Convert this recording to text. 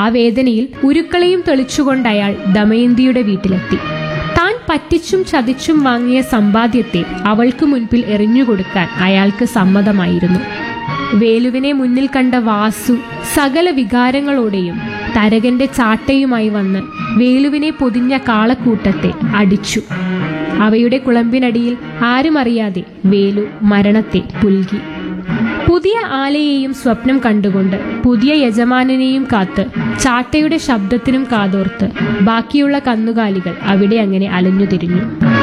ആ വേദനയിൽ ഉരുക്കളയും തെളിച്ചുകൊണ്ട് അയാൾ ദമയന്തിയുടെ വീട്ടിലെത്തി താൻ പറ്റിച്ചും ചതിച്ചും വാങ്ങിയ സമ്പാദ്യത്തെ അവൾക്ക് മുൻപിൽ എറിഞ്ഞുകൊടുക്കാൻ അയാൾക്ക് സമ്മതമായിരുന്നു വേലുവിനെ മുന്നിൽ കണ്ട വാസു സകല വികാരങ്ങളോടെയും തരകന്റെ ചാട്ടയുമായി വന്ന് വേലുവിനെ പൊതിഞ്ഞ കാളക്കൂട്ടത്തെ അടിച്ചു അവയുടെ കുളമ്പിനടിയിൽ ആരും അറിയാതെ വേലു മരണത്തെ പുൽകി പുതിയ ആലയെയും സ്വപ്നം കണ്ടുകൊണ്ട് പുതിയ യജമാനനെയും കാത്ത് ചാട്ടയുടെ ശബ്ദത്തിനും കാതോർത്ത് ബാക്കിയുള്ള കന്നുകാലികൾ അവിടെ അങ്ങനെ അലഞ്ഞുതിരിഞ്ഞു